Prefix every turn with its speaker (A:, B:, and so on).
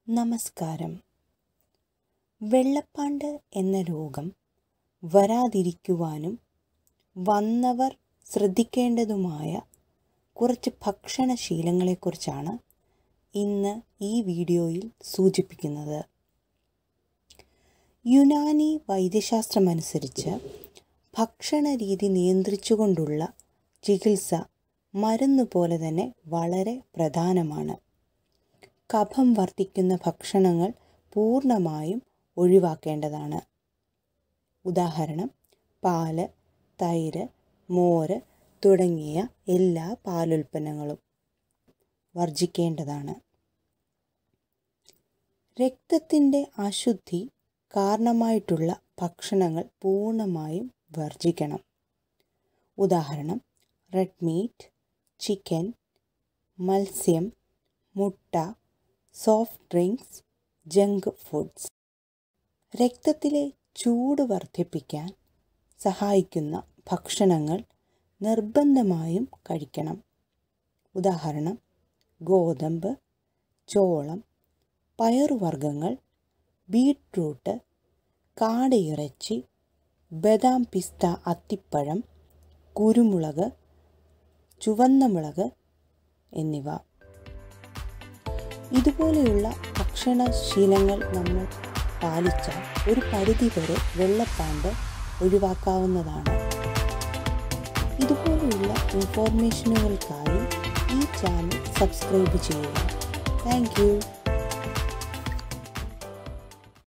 A: നമസ്കാരം വെള്ളപ്പാണ്ട് എന്ന രോഗം വരാതിരിക്കുവാനും വന്നവർ ശ്രദ്ധിക്കേണ്ടതുമായ കുറച്ച് ഭക്ഷണശീലങ്ങളെക്കുറിച്ചാണ് ഇന്ന് ഈ വീഡിയോയിൽ സൂചിപ്പിക്കുന്നത് യുനാനി വൈദ്യശാസ്ത്രമനുസരിച്ച് ഭക്ഷണ രീതി നിയന്ത്രിച്ചുകൊണ്ടുള്ള ചികിത്സ മരുന്ന് പോലെ തന്നെ വളരെ പ്രധാനമാണ് കഫം വർദ്ധിക്കുന്ന ഭക്ഷണങ്ങൾ പൂർണ്ണമായും ഒഴിവാക്കേണ്ടതാണ് ഉദാഹരണം പാല് തൈര് മോര് തുടങ്ങിയ എല്ലാ പാലുൽപ്പന്നങ്ങളും വർജിക്കേണ്ടതാണ് രക്തത്തിൻ്റെ അശുദ്ധി കാരണമായിട്ടുള്ള ഭക്ഷണങ്ങൾ പൂർണ്ണമായും വർജിക്കണം ഉദാഹരണം റെഡ് മീറ്റ് ചിക്കൻ മത്സ്യം മുട്ട സോഫ്റ്റ് ഡ്രിങ്ക്സ് ജങ്ക് ഫുഡ്സ് രക്തത്തിലെ ചൂട് വർദ്ധിപ്പിക്കാൻ സഹായിക്കുന്ന ഭക്ഷണങ്ങൾ നിർബന്ധമായും കഴിക്കണം ഉദാഹരണം ഗോതമ്പ് ചോളം പയറുവർഗ്ഗങ്ങൾ ബീട്രൂട്ട് കാടയിറച്ചി ബദാം പിസ്ത അത്തിപ്പഴം കുരുമുളക് ചുവന്ന മുളക് എന്നിവ ഇതുപോലെയുള്ള ഭക്ഷണശീലങ്ങൾ നമ്മൾ പാലിച്ചാൽ ഒരു പരിധിവരെ വെള്ളപ്പാണ്ട് ഒഴിവാക്കാവുന്നതാണ് ഇതുപോലെയുള്ള ഇൻഫോർമേഷനുകൾക്കായി ഈ ചാനൽ സബ്സ്ക്രൈബ് ചെയ്യുക താങ്ക്